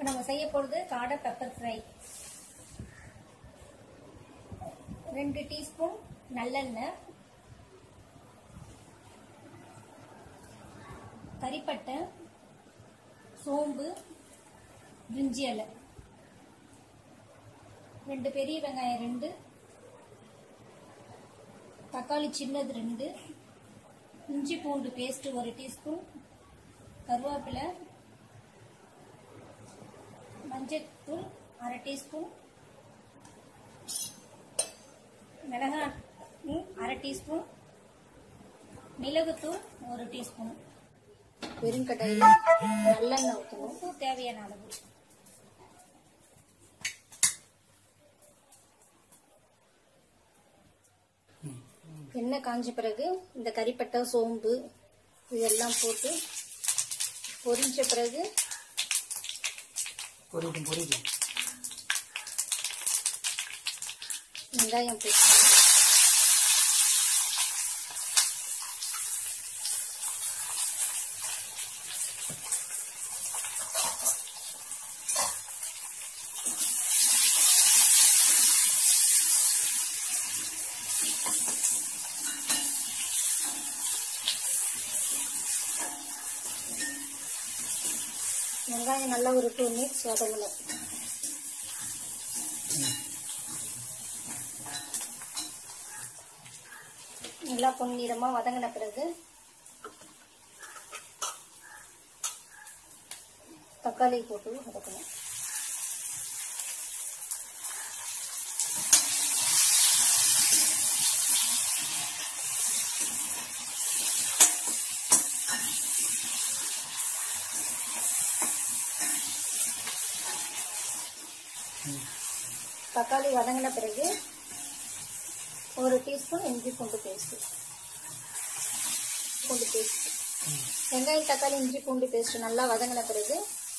இப்போ நம்ம செய்ய போகிறது காடை பெப்பர் ஃப்ரை ரெண்டு டீஸ்பூன் நல்லெண்ணெய் கறிப்பட்டை சோம்பு பிரிஞ்சி இலை ரெண்டு பெரிய வெங்காயம் ரெண்டு தக்காளி சின்னது ரெண்டு இஞ்சி பூண்டு பேஸ்ட் ஒரு டீஸ்பூன் கருவேப்பிலை மஞ்சள்தூள் அரை டீஸ்பூன் மிளகாய் ம், அரை டீஸ்பூன் மிளகுத்தூள் ஒரு டீஸ்பூன் வெறுங்கடையில் நல்லெண்ணெய் ஊற்றணும் உப்பு தேவையான அளவு எண்ணெய் காஞ்ச பிறகு இந்த கறிப்பட்டை சோம்பு இதெல்லாம் போட்டு பொரிஞ்ச பிறகு பொரியட்டும் பொரியட்டும் வெங்காயம் போட்டு வெங்காயம் நல்லா ஒரு டூ மினிட்ஸ் வதங்கணும் நல்லா பொன்னிறமாக வதங்கின பிறகு தக்காளி போட்டு வதக்கணும் தக்காளி வதங்கின பிறகு ஒரு டீஸ்பூன் இஞ்சி பூண்டு பேஸ்ட் பூண்டு பேஸ்ட் வெங்காயம் தக்காளி இஞ்சி பூண்டு பேஸ்ட் நல்லா வதங்கின பிறகு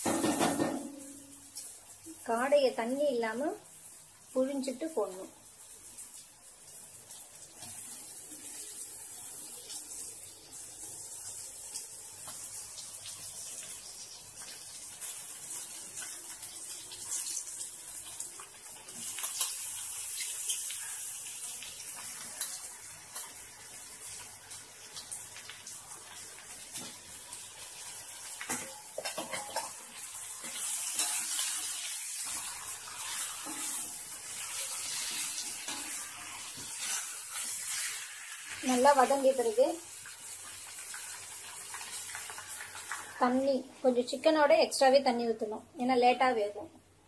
காடையை தண்ணி இல்லாம புழிஞ்சிட்டு போடணும் நல்லா வதங்கிய பிறகு தண்ணி கொஞ்சம் சிக்கனோட எக்ஸ்ட்ராவே தண்ணி ஊற்றணும் ஏன்னா லேட்டாக வேகும்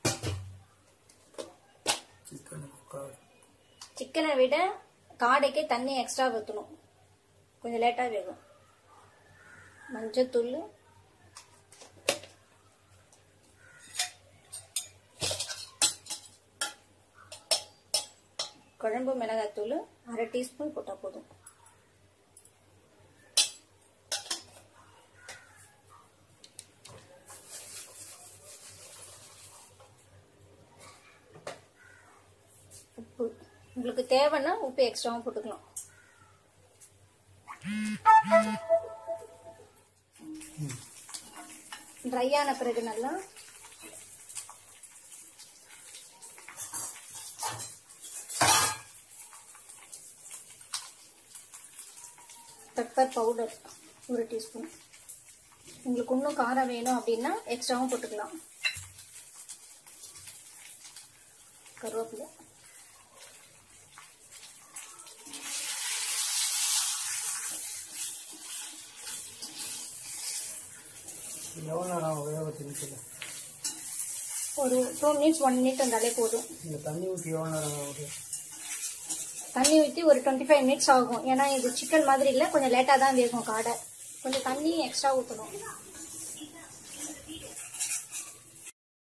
சிக்கன் குக்கர் சிக்கனை விட காடைக்கு தண்ணி எக்ஸ்ட்ரா ஊற்றணும் கொஞ்சம் லேட்டாக வேகும் மஞ்சத்தூள் குழம்பு மிளகாத்தூள் அரை டீஸ்பூன் போட்டால் போதும் உப்பு உங்களுக்கு தேவைன்னா உப்பு எக்ஸ்ட்ராவும் போட்டுக்கலாம் ட்ரை ஆன பிறகு நல்லா பெப்பர் பவுடர் ஒரு டீஸ்பூன் உங்களுக்கு இன்னும் காரம் வேணும் அப்படின்னா எக்ஸ்ட்ராவும் போட்டுக்கலாம் கருவேப்பிலை எவ்வளோ நேரம் வேக வச்சு நிற்குது ஒரு டூ மினிட்ஸ் ஒன் மினிட் வந்தாலே போதும் இந்த தண்ணி ஊற்றி எவ்வளோ நேரம் ஆகுது தண்ணி ஊற்றி ஒரு டுவெண்ட்டி ஃபைவ் மினிட்ஸ் ஆகும் ஏன்னா இது சிக்கன் மாதிரி இல்லை கொஞ்சம் லேட்டாக தான் வேகும் காடை கொஞ்சம் தண்ணி எக்ஸ்ட்ரா ஊற்றணும்